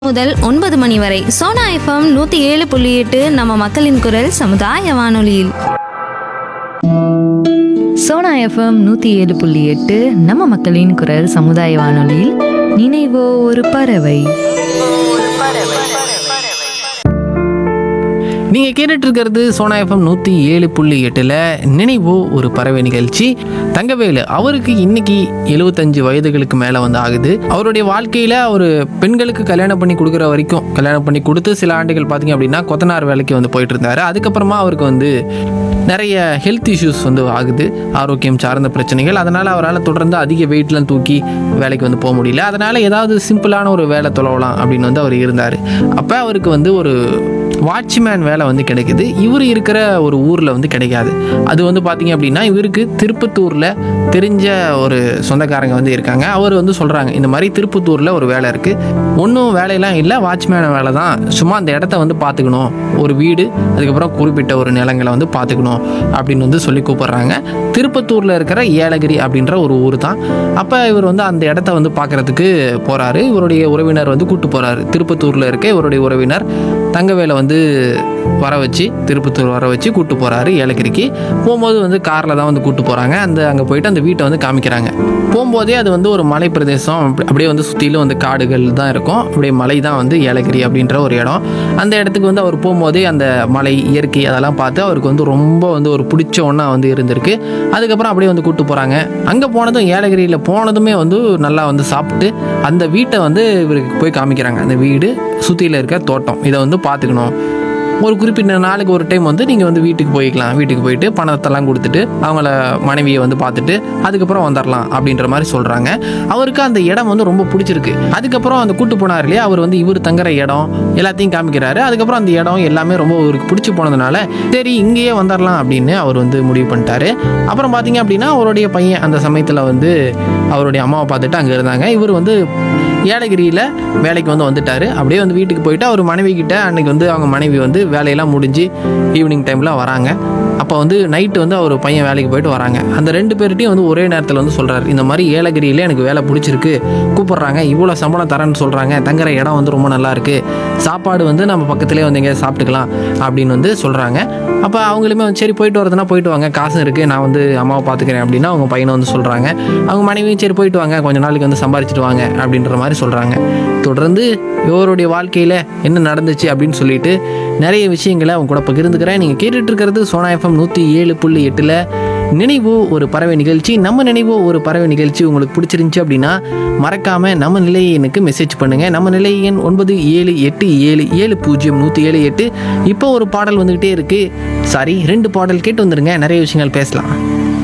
முதல் ஒன்பது மணி வரை சோனா எஃப்எம் நூத்தி ஏழு புள்ளி எட்டு நம்ம மக்களின் குரல் சமுதாய வானொலியில் சோனா எஃப்எம் நூற்றி ஏழு புள்ளி எட்டு நம்ம மக்களின் குரல் சமுதாய வானொலியில் நினைவோ ஒரு பறவை நீங்கள் கேட்டுட்டு இருக்கிறது சோனா எஃப்எம் நூற்றி ஏழு புள்ளி எட்டில் நினைவோ ஒரு பறவை நிகழ்ச்சி தங்கவேலு அவருக்கு இன்னைக்கு எழுபத்தஞ்சு வயதுகளுக்கு மேலே வந்து ஆகுது அவருடைய வாழ்க்கையில் அவர் பெண்களுக்கு கல்யாணம் பண்ணி கொடுக்குற வரைக்கும் கல்யாணம் பண்ணி கொடுத்து சில ஆண்டுகள் பார்த்தீங்க அப்படின்னா கொத்தனார் வேலைக்கு வந்து போயிட்டு இருந்தாரு அதுக்கப்புறமா அவருக்கு வந்து நிறைய ஹெல்த் இஷ்யூஸ் வந்து ஆகுது ஆரோக்கியம் சார்ந்த பிரச்சனைகள் அதனால் அவரால் தொடர்ந்து அதிக வெயிட்லாம் தூக்கி வேலைக்கு வந்து போக முடியல அதனால் ஏதாவது சிம்பிளான ஒரு வேலை தொலைவலாம் அப்படின்னு வந்து அவர் இருந்தார் அப்போ அவருக்கு வந்து ஒரு வாட்ச்மேன் வேலை வந்து கிடைக்குது இவர் இருக்கிற ஒரு ஊரில் வந்து கிடைக்காது அது வந்து பார்த்தீங்க அப்படின்னா இவருக்கு திருப்பத்தூரில் தெரிஞ்ச ஒரு சொந்தக்காரங்க வந்து இருக்காங்க அவர் வந்து சொல்கிறாங்க இந்த மாதிரி திருப்பத்தூரில் ஒரு வேலை இருக்குது ஒன்றும் வேலையெல்லாம் இல்லை வாட்ச்மேன் வேலை தான் சும்மா அந்த இடத்த வந்து பார்த்துக்கணும் ஒரு வீடு அதுக்கப்புறம் குறிப்பிட்ட ஒரு நிலங்களை வந்து பார்த்துக்கணும் அப்படின்னு வந்து சொல்லி கூப்பிடுறாங்க திருப்பத்தூரில் இருக்கிற ஏலகிரி அப்படின்ற ஒரு ஊர் தான் அப்போ இவர் வந்து அந்த இடத்த வந்து பார்க்குறதுக்கு போகிறாரு இவருடைய உறவினர் வந்து கூட்டு போகிறாரு திருப்பத்தூரில் இருக்க இவருடைய உறவினர் தங்கவேலை வந்து வர வச்சு திருப்பத்தூர் வர வச்சு கூட்டு போகிறாரு ஏலகிரிக்கு போகும்போது வந்து காரில் தான் வந்து கூட்டு போகிறாங்க அந்த அங்கே போயிட்டு அந்த வீட்டை வந்து காமிக்கிறாங்க போகும்போதே அது வந்து ஒரு மலை பிரதேசம் அப்படி- அப்படியே வந்து சுற்றிலும் வந்து காடுகள் தான் இருக்கும் அப்படியே மலை தான் வந்து ஏலகிரி அப்படின்ற ஒரு இடம் அந்த இடத்துக்கு வந்து அவர் போகும்போதே அந்த மலை இயற்கை அதெல்லாம் பார்த்து அவருக்கு வந்து ரொம்ப வந்து ஒரு பிடிச்ச ஒன்றா வந்து இருந்திருக்கு அதுக்கப்புறம் அப்படியே வந்து கூட்டு போகிறாங்க அங்கே போனதும் ஏலகிரியில் போனதுமே வந்து நல்லா வந்து சாப்பிட்டு அந்த வீட்டை வந்து இவருக்கு போய் காமிக்கிறாங்க அந்த வீடு சுற்றியில் இருக்க தோட்டம் இதை வந்து பார்த்துக்கணும் ஒரு குறிப்பிட்ட நாளுக்கு ஒரு டைம் வந்து நீங்கள் வந்து வீட்டுக்கு போய்க்கலாம் வீட்டுக்கு போயிட்டு பணத்தெல்லாம் கொடுத்துட்டு அவங்கள மனைவியை வந்து பார்த்துட்டு அதுக்கப்புறம் வந்துடலாம் அப்படின்ற மாதிரி சொல்கிறாங்க அவருக்கு அந்த இடம் வந்து ரொம்ப பிடிச்சிருக்கு அதுக்கப்புறம் அந்த கூட்டு போனார் இல்லையா அவர் வந்து இவர் தங்குற இடம் எல்லாத்தையும் காமிக்கிறாரு அதுக்கப்புறம் அந்த இடம் எல்லாமே ரொம்ப அவருக்கு பிடிச்சி போனதுனால சரி இங்கேயே வந்துடலாம் அப்படின்னு அவர் வந்து முடிவு பண்ணிட்டாரு அப்புறம் பார்த்தீங்க அப்படின்னா அவருடைய பையன் அந்த சமயத்தில் வந்து அவருடைய அம்மாவை பார்த்துட்டு அங்கே இருந்தாங்க இவர் வந்து ஏலகிரியில் வேலைக்கு வந்து வந்துட்டார் அப்படியே வந்து வீட்டுக்கு போயிட்டு அவர் மனைவி கிட்ட அன்னைக்கு வந்து அவங்க மனைவி வந்து வேலையெல்லாம் முடிஞ்சு ஈவினிங் டைமில் வராங்க அப்போ வந்து நைட்டு வந்து அவர் பையன் வேலைக்கு போயிட்டு வராங்க அந்த ரெண்டு பேர்ட்டையும் வந்து ஒரே நேரத்தில் வந்து சொல்கிறாரு இந்த மாதிரி ஏலகிரியில் எனக்கு வேலை பிடிச்சிருக்கு கூப்பிட்றாங்க இவ்வளோ சம்பளம் தரேன்னு சொல்கிறாங்க தங்குற இடம் வந்து ரொம்ப நல்லா இருக்கு சாப்பாடு வந்து நம்ம பக்கத்துலேயே வந்து எங்கேயாவது சாப்பிட்டுக்கலாம் அப்படின்னு வந்து சொல்கிறாங்க அப்போ அவங்களுமே வந்து சரி போயிட்டு வரதுனா போயிட்டு வாங்க காசு இருக்குது நான் வந்து அம்மாவை பார்த்துக்கிறேன் அப்படின்னா அவங்க பையனை வந்து சொல்கிறாங்க அவங்க மனைவியும் சரி போயிட்டு வாங்க கொஞ்ச நாளைக்கு வந்து சம்பாரிச்சிட்டு வாங்க அப்படின்ற மாதிரி சொல்கிறாங்க தொடர்ந்து இவருடைய வாழ்க்கையில் என்ன நடந்துச்சு அப்படின்னு சொல்லிட்டு நிறைய விஷயங்களை அவங்க கூட பகிர்ந்துக்கிறேன் நீங்கள் கேட்டுட்டு இருக்கிறது சோனா எஃப்எம் நூற்றி ஏழு புள்ளி எட்டில் நினைவு ஒரு பறவை நிகழ்ச்சி நம்ம நினைவு ஒரு பறவை நிகழ்ச்சி உங்களுக்கு பிடிச்சிருந்துச்சி அப்படின்னா மறக்காம நம்ம நிலைய எண்ணுக்கு மெசேஜ் பண்ணுங்க நம்ம நிலை எண் ஒன்பது ஏழு எட்டு ஏழு ஏழு பூஜ்ஜியம் நூற்றி ஏழு எட்டு இப்போ ஒரு பாடல் வந்துகிட்டே இருக்கு சாரி ரெண்டு பாடல் கேட்டு வந்துருங்க நிறைய விஷயங்கள் பேசலாம்